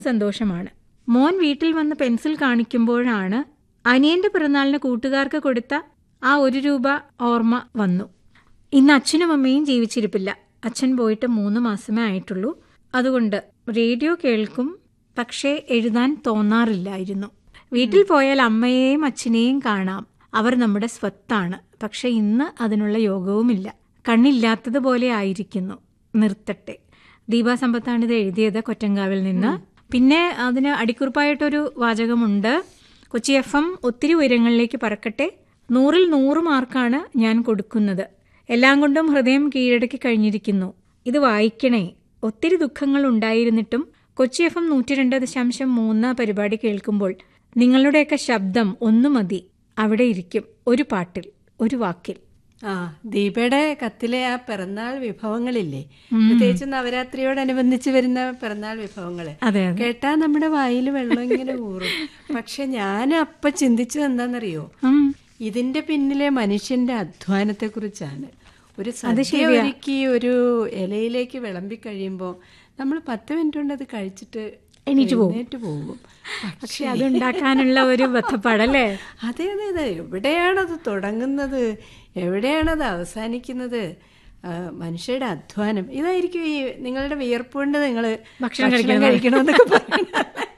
സന്തോഷമാണ് മോൻ വീട്ടിൽ വന്ന് പെൻസിൽ കാണിക്കുമ്പോഴാണ് അനിയന്റെ പിറന്നാളിന് കൂട്ടുകാർക്ക് കൊടുത്ത ആ ഒരു രൂപ ഓർമ്മ വന്നു ഇന്ന് അച്ഛനും അമ്മയും ജീവിച്ചിരിപ്പില്ല അച്ഛൻ പോയിട്ട് മൂന്ന് മാസമേ ആയിട്ടുള്ളൂ അതുകൊണ്ട് റേഡിയോ കേൾക്കും പക്ഷേ എഴുതാൻ തോന്നാറില്ലായിരുന്നു വീട്ടിൽ പോയാൽ അമ്മയെയും അച്ഛനെയും കാണാം അവർ നമ്മുടെ സ്വത്താണ് പക്ഷെ ഇന്ന് അതിനുള്ള യോഗവുമില്ല കണ്ണില്ലാത്തതുപോലെ ആയിരിക്കുന്നു നിർത്തട്ടെ ദീപാസമ്പത്താണ് ഇത് എഴുതിയത് കൊറ്റങ്കാവിൽ നിന്ന് പിന്നെ അതിന് അടിക്കുറിപ്പായിട്ടൊരു വാചകമുണ്ട് കൊച്ചി എഫ് എം ഒത്തിരി ഉയരങ്ങളിലേക്ക് പറക്കട്ടെ നൂറിൽ നൂറ് മാർക്കാണ് ഞാൻ കൊടുക്കുന്നത് എല്ലാം കൊണ്ടും ഹൃദയം കീഴടക്കി കഴിഞ്ഞിരിക്കുന്നു ഇത് വായിക്കണേ ഒത്തിരി ദുഃഖങ്ങൾ ഉണ്ടായിരുന്നിട്ടും കൊച്ചി എഫ് എം നൂറ്റി രണ്ട് ദശാംശം മൂന്ന് പരിപാടി കേൾക്കുമ്പോൾ നിങ്ങളുടെയൊക്കെ ശബ്ദം ഒന്നു മതി അവിടെ ഇരിക്കും ഒരു പാട്ടിൽ ഒരു വാക്കിൽ ആ ദീപയുടെ കത്തിലെ ആ പിറന്നാൾ വിഭവങ്ങളില്ലേ പ്രത്യേകിച്ച് നവരാത്രിയോടനുബന്ധിച്ച് വരുന്ന പിറന്നാൾ വിഭവങ്ങള് അതെ അതെ കേട്ടാ നമ്മുടെ വായിൽ വെള്ളം ഇങ്ങനെ ഊറും പക്ഷെ ഞാൻ അപ്പൊ ചിന്തിച്ചത് എന്താണെന്നറിയോ ഉം. ഇതിന്റെ പിന്നിലെ മനുഷ്യന്റെ അധ്വാനത്തെ കുറിച്ചാണ് ഒരു സദ്യ ഒരുക്കി ഒരു ഇലയിലേക്ക് വിളമ്പി കഴിയുമ്പോൾ നമ്മൾ പത്ത് മിനിറ്റ് കൊണ്ട് അത് കഴിച്ചിട്ട് എണീറ്റ് പോകും. എഴുന്നേറ്റ് പോകും പക്ഷെ അതുണ്ടാക്കാനുള്ള ഒരു ബന്ധപ്പാടല്ലേ അതെ അതെ അതെ എവിടെയാണത് തുടങ്ങുന്നത് എവിടെയാണത് അവസാനിക്കുന്നത് ആ, മനുഷ്യരുടെ അധ്വാനം ഇതായിരിക്കും ഈ നിങ്ങളുടെ വിയർപ്പ് കൊണ്ട് നിങ്ങൾ ഭക്ഷണം കഴിക്കണം. കഴിക്കണമെന്നൊക്കെ പറയുന്നത്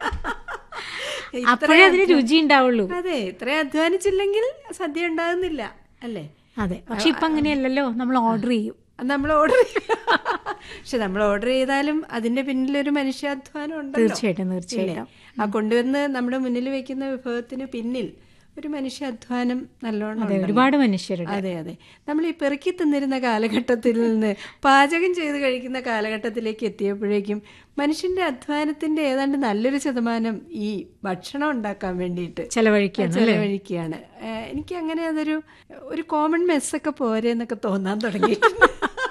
അപ്പോഴേ അതിന് രുചി ഉണ്ടാവുള്ളൂ അതെ ഇത്ര അധ്വാനിച്ചില്ലെങ്കിൽ സദ്യ ഉണ്ടാകുന്നില്ല അല്ലേ അതെ പക്ഷെ ഇപ്പൊ അങ്ങനെയല്ലല്ലോ നമ്മൾ ഓർഡർ ചെയ്യും നമ്മൾ ഓർഡർ പക്ഷെ നമ്മൾ ഓർഡർ ചെയ്താലും അതിന്റെ പിന്നിലൊരു മനുഷ്യാധ്വാനം ഉണ്ടല്ലോ തീർച്ചയായിട്ടും തീർച്ചയായിട്ടും ആ കൊണ്ടുവന്ന് നമ്മുടെ മുന്നിൽ വെക്കുന്ന വിഭവത്തിന് പിന്നിൽ ഒരു മനുഷ്യാധ്വാനം നല്ലോണം അതെ ഉണ്ടല്ലോ. ഒരുപാട് മനുഷ്യരുടെ അതെ അതെ നമ്മൾ ഈ പെറുക്കി തിന്നിരുന്ന കാലഘട്ടത്തിൽ നിന്ന് പാചകം ചെയ്ത് കഴിക്കുന്ന കാലഘട്ടത്തിലേക്ക് എത്തിയപ്പോഴേക്കും മനുഷ്യന്റെ അധ്വാനത്തിന്റെ ഏതാണ്ട് നല്ലൊരു ശതമാനം ഈ ഭക്ഷണം ഉണ്ടാക്കാൻ വേണ്ടിയിട്ട് ചെലവഴിക്കുകയാണ് അല്ലേ ചെലവഴിക്കുകയാണ് ഏഹ് എനിക്ക് അങ്ങനെ അതൊരു ഒരു കോമൺ മെസ്സൊക്കെ പോരെ എന്നൊക്കെ തോന്നാൻ തുടങ്ങിയിട്ടുണ്ട്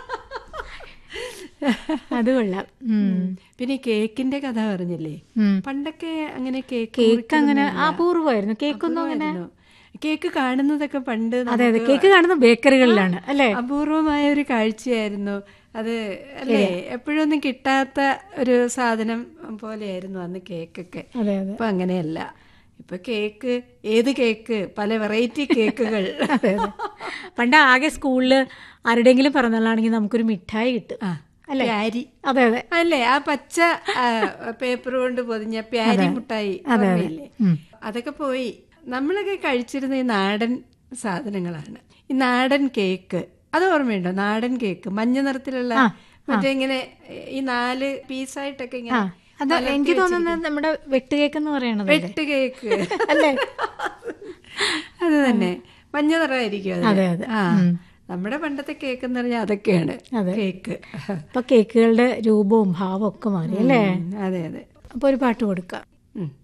അത് കൊള്ളാം ഉം. പിന്നെ ഈ കേക്കിന്റെ കഥ പറഞ്ഞില്ലേ ഉം. പണ്ടൊക്കെ അങ്ങനെ കേക്ക് കേക്ക് അങ്ങനെ അപൂർവമായിരുന്നു കേക്കൊന്നും അങ്ങനെ മുറിക്കുന്നതായിരുന്നു. കേക്ക് കാണുന്നതൊക്കെ പണ്ട് അതെ അതെ നമുക്ക് കേക്ക് കാണുന്ന ബേക്കറികളിലാണ് അല്ലേ അപൂർവമായ ഒരു കാഴ്ചയായിരുന്നു അത് അല്ലേ എപ്പോഴൊന്നും കിട്ടാത്ത ഒരു സാധനം പോലെയായിരുന്നു അന്ന് കേക്കൊക്കെ അതെ അതെ ഇപ്പൊ അങ്ങനെയല്ല ഇപ്പൊ കേക്ക് ഏത് കേക്ക് പല വെറൈറ്റി കേക്കുകൾ അതെ അതെ പണ്ട് ആകെ സ്കൂളില് ആരുടെയെങ്കിലും പിറന്നാളാണെങ്കിൽ നമുക്കൊരു മിഠായി കിട്ടും അല്ലേ പ്യാരി അതെ അതെ അല്ലേ ആ പച്ച പേപ്പർ കൊണ്ട് പൊതിഞ്ഞ പ്യാരി മുട്ടായി ഓർമ്മയില്ലേ അതൊക്കെ പോയി നമ്മളൊക്കെ കഴിച്ചിരുന്ന ഈ നാടൻ സാധനങ്ങളാണ് ഈ നാടൻ കേക്ക് അത് ഓർമ്മയുണ്ടോ നാടൻ കേക്ക് മഞ്ഞ നിറത്തിലുള്ള മറ്റേ ഇങ്ങനെ ഈ നാല് പീസായിട്ടൊക്കെ ഇങ്ങനെ അത് എനിക്ക് തോന്നുന്നത് നമ്മുടെ വെട്ടുകേക്ക് എന്ന് പറയണത് വെട്ട് കേക്ക് അല്ലേ അത് തന്നെ മഞ്ഞ നിറമായിരിക്കും അതെ, അത് അതെ. ആ നമ്മുടെ പണ്ടത്തെ കേക്ക് എന്ന് പറഞ്ഞാൽ അതൊക്കെയാണ് അതെ. കേക്ക് ഇപ്പൊ കേക്കുകളുടെ രൂപവും ഭാവവും ഒക്കെ മാറി അല്ലേ ഉം, അതെ അതെ അപ്പൊ ഒരു പാട്ട് കൊടുക്കാം ഉം